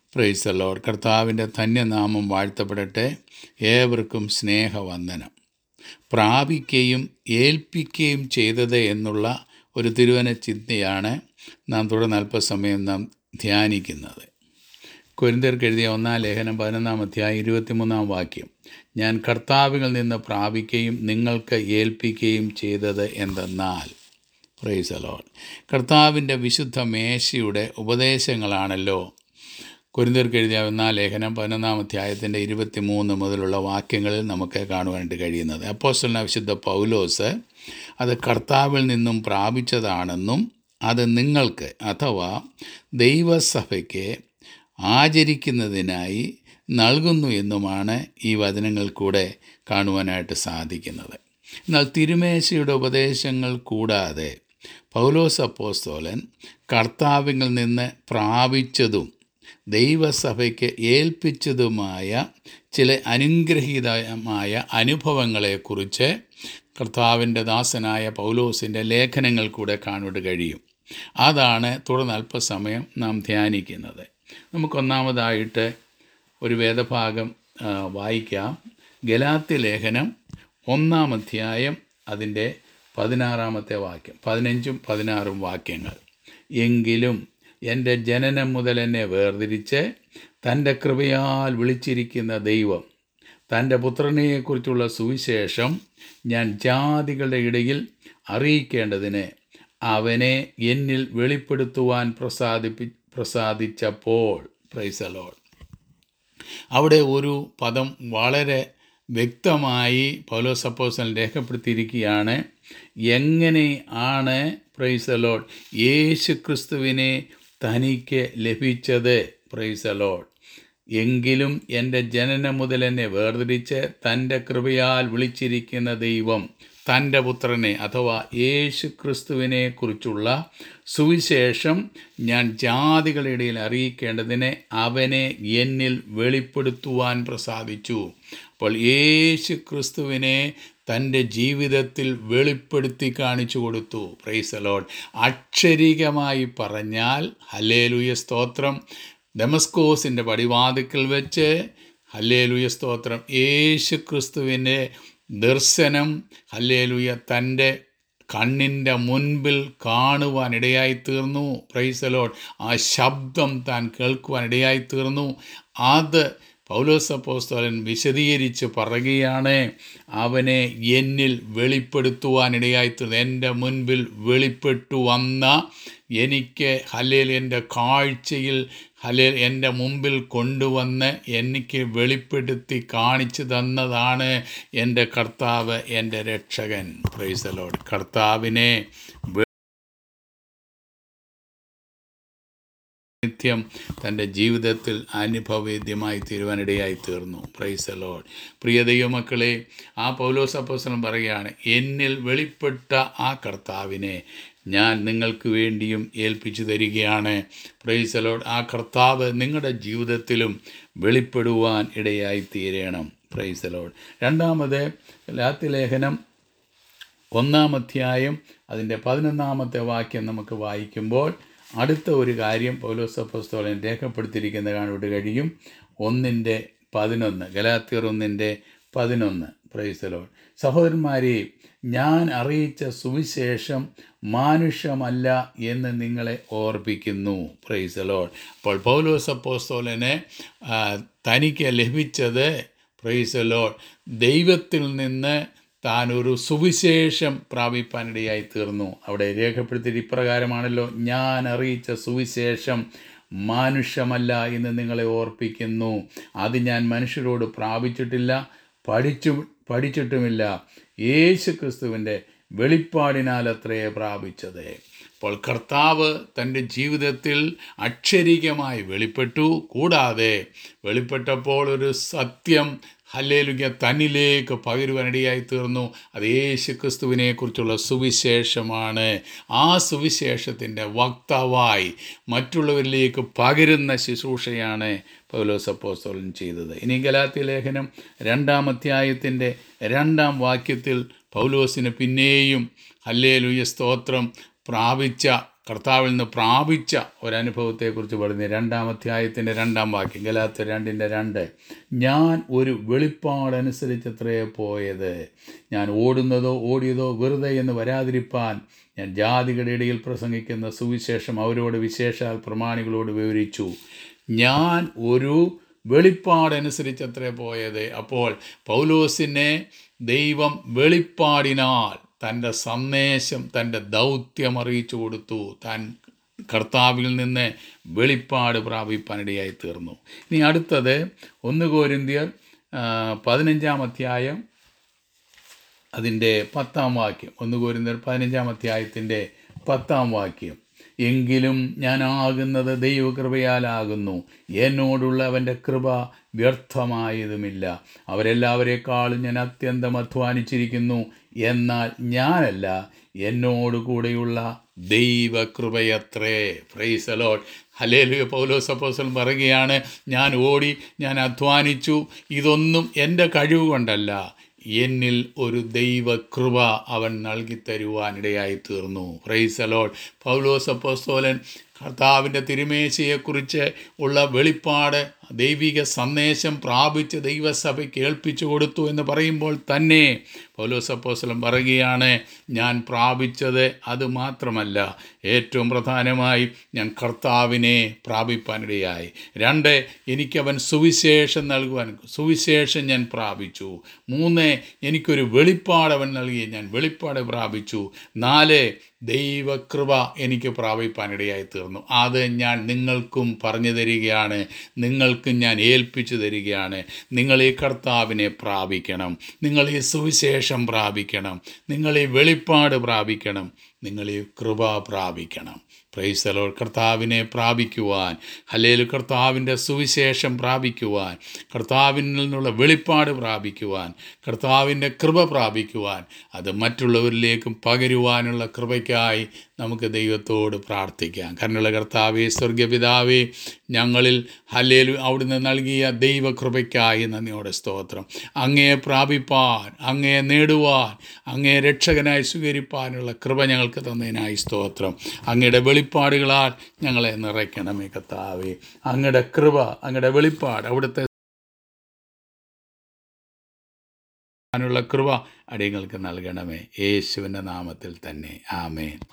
price load കർത്താവിൻ്റെ ധന്യനാമം വാഴ്ത്തപ്പെടട്ടെ ഏവർക്കും സ്നേഹവന്ദനം പ്രാപിക്കുകയും ഏൽപ്പിക്കുകയും ചെയ്തത് എന്നുള്ള ഒരു തിരുവന ചിന്തയാണ് നാം തുടർന്ന് അല്പസമയം നാം ധ്യാനിക്കുന്നത് കൊരിന്തർക്ക് എഴുതിയ ഒന്നാം ലേഖനം പതിനൊന്നാം അധ്യായം ഇരുപത്തിമൂന്നാം വാക്യം ഞാൻ കർത്താവിൽ നിന്ന് പ്രാപിക്കുകയും നിങ്ങൾക്ക് ഏൽപ്പിക്കുകയും ചെയ്തത് എന്തെന്നാൽ പ്രൈസ് അലോൺ കർത്താവിൻ്റെ വിശുദ്ധ മേശയുടെ ഉപദേശങ്ങളാണല്ലോ കുരിന്തർക്ക് എഴുതിയ ഒന്നാം ലേഖനം പതിനൊന്നാം അധ്യായത്തിൻ്റെ ഇരുപത്തി മൂന്ന് മുതലുള്ള വാക്യങ്ങളിൽ നമുക്ക് കാണുവാനായിട്ട് കഴിയുന്നത് അപ്പോസ്റ്റലിന വിശുദ്ധ പൗലോസ് അത് കർത്താവിൽ നിന്നും പ്രാപിച്ചതാണെന്നും അത് നിങ്ങൾക്ക് അഥവാ ദൈവസഭയ്ക്ക് ആചരിക്കുന്നതിനായി നൽകുന്നു എന്നുമാണ് ഈ വചനങ്ങൾ കൂടെ കാണുവാനായിട്ട് സാധിക്കുന്നത് എന്നാൽ തിരുമേശയുടെ ഉപദേശങ്ങൾ കൂടാതെ പൗലോസ് അപ്പോസ്തോലൻ കർത്താവിൽ നിന്ന് പ്രാപിച്ചതും ദൈവസഭയ്ക്ക് ഏൽപ്പിച്ചതുമായ ചില അനുഗ്രഹീതമായ അനുഭവങ്ങളെക്കുറിച്ച് കർത്താവിൻ്റെ ദാസനായ പൗലോസിൻ്റെ ലേഖനങ്ങൾ കൂടെ കാണുവാൻ കഴിയും അതാണ് തുടർന്ന് അല്പസമയം നാം ധ്യാനിക്കുന്നത് നമുക്കൊന്നാമതായിട്ട് ഒരു വേദഭാഗം ആ, വായിക്കാം ഗലാത്തി ലേഖനം ഒന്നാം അധ്യായം അതിൻ്റെ പതിനാറാമത്തെ വാക്യം പതിനഞ്ചും പതിനാറും വാക്യങ്ങൾ എങ്കിലും എൻ്റെ ജനനം മുതൽ എന്നെ വേർതിരിച്ച് തൻ്റെ കൃപയാൽ വിളിച്ചിരിക്കുന്ന ദൈവം തൻ്റെ പുത്രനെക്കുറിച്ചുള്ള സുവിശേഷം ഞാൻ ജാതികളുടെ ഇടയിൽ അറിയിക്കേണ്ടതിന് അവനെ എന്നിൽ വെളിപ്പെടുത്തുവാൻ പ്രസാദിപ്പി പ്രസാദിച്ചപ്പോൾ പ്രൈസലോൾ അവിടെ ഒരു പദം വളരെ വ്യക്തമായി പൗലോസ് അപ്പോസ്തലൻ രേഖപ്പെടുത്തിയിരിക്കുകയാണ് എങ്ങനെ ആണ് പ്രൈസലോഡ് യേശു ക്രിസ്തുവിനെ തനിക്ക് ലഭിച്ചത് പ്രൈസലോഡ് എങ്കിലും എൻ്റെ ജനനം മുതൽ എന്നെ വേർതിരിച്ച് തൻ്റെ കൃപയാൽ വിളിച്ചിരിക്കുന്ന ദൈവം തൻ്റെ പുത്രനെ അഥവാ യേശു ക്രിസ്തുവിനെ കുറിച്ചുള്ള സുവിശേഷം ഞാൻ ജാതികളുടെ ഇടയിൽ അറിയിക്കേണ്ടതിന് അവനെ എന്നിൽ വെളിപ്പെടുത്തുവാൻ പ്രസാദിച്ചു അപ്പോൾ യേശു ക്രിസ്തുവിനെ തൻ്റെ ജീവിതത്തിൽ വെളിപ്പെടുത്തി കാണിച്ചു കൊടുത്തു പ്രൈസലോഡ് അക്ഷരികമായി പറഞ്ഞാൽ ഹല്ലേലൂയ സ്തോത്രം ഡെമസ്കോസിൻ്റെ പടിവാതിക്കൽ വെച്ച് ഹല്ലേലൂയ സ്തോത്രം യേശു ക്രിസ്തുവിൻ്റെ ദർശനം ഹല്ലേലൂയ തൻ്റെ കണ്ണിൻ്റെ മുൻപിൽ കാണുവാൻ ഇടയായി തീർന്നു പ്രൈസലോഡ് ആ ശബ്ദം താൻ കേൾക്കുവാൻ ഇടയായി തീർന്നു അത് പൗലോസ് അപ്പോസ്തലൻ വിശദീകരിച്ച് പറയുകയാണ് അവനെ എന്നിൽ വെളിപ്പെടുത്തുവാൻ ഇടയായി തീർന്നു എൻ്റെ മുൻപിൽ വെളിപ്പെട്ടു വന്ന എനിക്ക് ഹലേൽ എൻ്റെ കാഴ്ചയിൽ ഹലേൽ എൻ്റെ മുമ്പിൽ കൊണ്ടുവന്ന് എനിക്ക് വെളിപ്പെടുത്തി കാണിച്ചു തന്നതാണ് എൻ്റെ കർത്താവ് എൻ്റെ രക്ഷകൻ പ്രൈസലോട് കർത്താവിനെ നിത്യം തൻ്റെ ജീവിതത്തിൽ അനുഭവവേദ്യമായി തീരുവാനിടയായി തീർന്നു പ്രൈസ് ലോഡ് പ്രിയ ദൈവമക്കളെ ആ പൗലോസ് അപ്പോസ്തലൻ പറയുകയാണ് എന്നിൽ വെളിപ്പെട്ട ആ കർത്താവിനെ ഞാൻ നിങ്ങൾക്ക് വേണ്ടിയും ഏൽപ്പിച്ചു തരികയാണ് പ്രൈസ് ലോഡ് ആ കർത്താവ് നിങ്ങളുടെ ജീവിതത്തിലും വെളിപ്പെടുവാൻ ഇടയായി തീരണം പ്രൈസ് ലോഡ് രണ്ടാമത് ലാത്തിലേഖനം ഒന്നാം അധ്യായം അതിൻ്റെ പതിനൊന്നാമത്തെ വാക്യം നമുക്ക് വായിക്കുമ്പോൾ അടുത്ത ഒരു കാര്യം പൗലോസ് അപ്പോസ്തലൻ രേഖപ്പെടുത്തിയിരിക്കുന്ന കാണുവാൻ കഴിയും ഒന്നിൻ്റെ പതിനൊന്ന് ഗലാത്തിയർ ഒന്നിൻ്റെ പതിനൊന്ന് പ്രൈസലോൺ സഹോദരന്മാരെ ഞാൻ അറിയിച്ച സുവിശേഷം മാനുഷ്യമല്ല എന്ന് നിങ്ങളെ ഓർപ്പിക്കുന്നു പ്രൈസലോൺ അപ്പോൾ പൗലോസ് അപ്പോസ്തോലനെ ആ, തനിക്ക് ലഭിച്ചത് പ്രൈസലോൺ ദൈവത്തിൽ നിന്ന് താൻ ഒരു സുവിശേഷം പ്രാപിപ്പാനിടയായി തീർന്നു അവിടെ രേഖപ്പെടുത്തിയിട്ട് ഇപ്രകാരമാണല്ലോ ഞാൻ അറിയിച്ച സുവിശേഷം മാനുഷ്യമല്ല എന്ന് നിങ്ങളെ ഓർപ്പിക്കുന്നു അത് ഞാൻ മനുഷ്യരോട് പ്രാപിച്ചിട്ടില്ല പഠിച്ചു പഠിച്ചിട്ടുമില്ല യേശു ക്രിസ്തുവിൻ്റെ വെളിപ്പാടിനാൽ അത്രേ പ്രാപിച്ചത് അപ്പോൾ കർത്താവ് തൻ്റെ ജീവിതത്തിൽ അക്ഷരികമായി വെളിപ്പെട്ടു കൂടാതെ വെളിപ്പെട്ടപ്പോൾ ഒരു സത്യം ഹല്ലേലുക തന്നിലേക്ക് പകരുവാനിടയായി തീർന്നു അത് യേശു ക്രിസ്തുവിനെക്കുറിച്ചുള്ള സുവിശേഷമാണ് ആ സുവിശേഷത്തിൻ്റെ വക്താവായി മറ്റുള്ളവരിലേക്ക് പകരുന്ന ശുശ്രൂഷയാണ് പൗലോസ് അപ്പോസ്തലൻ ചെയ്തത് ഇനി ഗലാത്തി ലേഖനം രണ്ടാം അധ്യായത്തിൻ്റെ രണ്ടാം വാക്യത്തിൽ പൗലോസിന് പിന്നെയും ഹല്ലേലുയ സ്തോത്രം പ്രാപിച്ച കർത്താവിൽ നിന്ന് പ്രാപിച്ച ഒരനുഭവത്തെക്കുറിച്ച് പറയുന്നത് രണ്ടാം അധ്യായത്തിൻ്റെ രണ്ടാം വാക്യം ഗലാത്ത രണ്ടിൻ്റെ രണ്ട് ഞാൻ ഒരു വെളിപ്പാടനുസരിച്ചത്രേ പോയത് ഞാൻ ഓടുന്നതോ ഓടിയതോ വെറുതെ എന്ന് വരാതിരിപ്പാൻ ഞാൻ ജാതികളുടെ ഇടയിൽ പ്രസംഗിക്കുന്ന സുവിശേഷം അവരോട് വിശേഷാൽ പ്രമാണികളോട് വിവരിച്ചു ഞാൻ ഒരു വെളിപ്പാടനുസരിച്ചത്രേ പോയത് അപ്പോൾ പൗലോസിനെ ദൈവം വെളിപ്പാടിനാൽ തൻ്റെ സന്ദേശം തൻ്റെ ദൗത്യം അറിയിച്ചു കൊടുത്തു താൻ കർത്താവിൽ നിന്ന് വെളിപ്പാട് പ്രാപിപ്പാനിടയായി തീർന്നു ഇനി അടുത്തത് ഒന്ന് കോരിന്ത്യർ ആ, പതിനഞ്ചാം അധ്യായം അതിൻ്റെ പത്താം വാക്യം ഒന്ന് കോരിന്തർ പതിനഞ്ചാം അധ്യായത്തിൻ്റെ പത്താം വാക്യം എങ്കിലും ഞാൻ ആകുന്നത് ദൈവകൃപയാലാകുന്നു എന്നോടുള്ള അവൻ്റെ കൃപ വ്യർത്ഥമായതുമില്ല അവരെല്ലാവരെക്കാളും ഞാൻ അത്യന്തം അധ്വാനിച്ചിരിക്കുന്നു എന്നാൽ ഞാനല്ല എന്നോട് കൂടെയുള്ള ദൈവകൃപയത്രേ ഫ്രൈസ് അലോട്ട് ഹലേലുയ പൗലോസ് അപ്പോസ്തലൻ പറയുകയാണ് ഞാൻ ഓടി ഞാൻ അധ്വാനിച്ചു ഇതൊന്നും എൻ്റെ കഴിവ് കൊണ്ടല്ല എന്നിൽ ഒരു ദൈവകൃപ അവൻ നൽകി തരുവാനിടയായി തീർന്നു ഫ്രൈസ് അലോട്ട് പൗലോസ് അപ്പോസ്തോലൻ കർത്താവിൻ്റെ തിരുമേശയെക്കുറിച്ച് ഉള്ള വെളിപ്പാട് ദൈവിക സന്ദേശം പ്രാപിച്ച് ദൈവസഭയ്ക്ക് ഏൽപ്പിച്ചു കൊടുത്തു എന്ന് പറയുമ്പോൾ തന്നെ പൗലോസ് അപ്പോസ്തലൻ പറയുകയാണ് ഞാൻ പ്രാപിച്ചത് അത് മാത്രമല്ല ഏറ്റവും പ്രധാനമായി ഞാൻ കർത്താവിനെ പ്രാപിപ്പാനിടയായി രണ്ട് എനിക്കവൻ സുവിശേഷം നൽകുവാൻ സുവിശേഷം ഞാൻ പ്രാപിച്ചു മൂന്ന് എനിക്കൊരു വെളിപ്പാട് അവൻ നൽകി ഞാൻ വെളിപ്പാട് പ്രാപിച്ചു നാല് ദൈവകൃപ എനിക്ക് പ്രാപിപ്പാനിടയായി തീർന്നു അത് ഞാൻ നിങ്ങൾക്കും പറഞ്ഞു തരികയാണ് നിങ്ങൾക്കും ഞാൻ ഏൽപ്പിച്ചു തരികയാണ് നിങ്ങൾ ഈ കർത്താവിനെ പ്രാപിക്കണം നിങ്ങൾ ഈ സുവിശേഷം പ്രാപിക്കണം നിങ്ങൾ ഈ വെളിപ്പാട് പ്രാപിക്കണം നിങ്ങൾ ഈ കൃപ പ്രാപിക്കണം പ്രൈസലോ കർത്താവിനെ പ്രാപിക്കുവാൻ അല്ലെങ്കിൽ കർത്താവിൻ്റെ സുവിശേഷം പ്രാപിക്കുവാൻ കർത്താവിൽ നിന്നുള്ള വെളിപ്പാട് പ്രാപിക്കുവാൻ കർത്താവിൻ്റെ കൃപ പ്രാപിക്കുവാൻ അത് മറ്റുള്ളവരിലേക്കും പകരുവാനുള്ള കൃപയ്ക്കായി നമുക്ക് ദൈവത്തോട് പ്രാർത്ഥിക്കാം കരുണുള്ള കർത്താവേ സ്വർഗപിതാവേ ഞങ്ങളിൽ ഹല്ലേലു അവിടുന്ന് നൽകിയ ദൈവകൃപയ്ക്കായി നന്ദിയോടെ സ്തോത്രം അങ്ങയെ പ്രാപിപ്പാൻ അങ്ങയെ നേടുവാൻ അങ്ങയെ രക്ഷകനായി സ്വീകരിപ്പാനുള്ള കൃപ ഞങ്ങൾക്ക് തന്നതിനായി സ്തോത്രം അങ്ങയുടെ വെളിപ്പാടുകളാൽ ഞങ്ങളെ നിറയ്ക്കണമേ കർത്താവേ അങ്ങയുടെ കൃപ അങ്ങയുടെ വെളിപ്പാട് അവിടുത്തെ ാനുള്ള കൃപ അടിയങ്ങൾക്ക് നൽകണമേ യേശുവിൻ്റെ നാമത്തിൽ തന്നെ ആമേൻ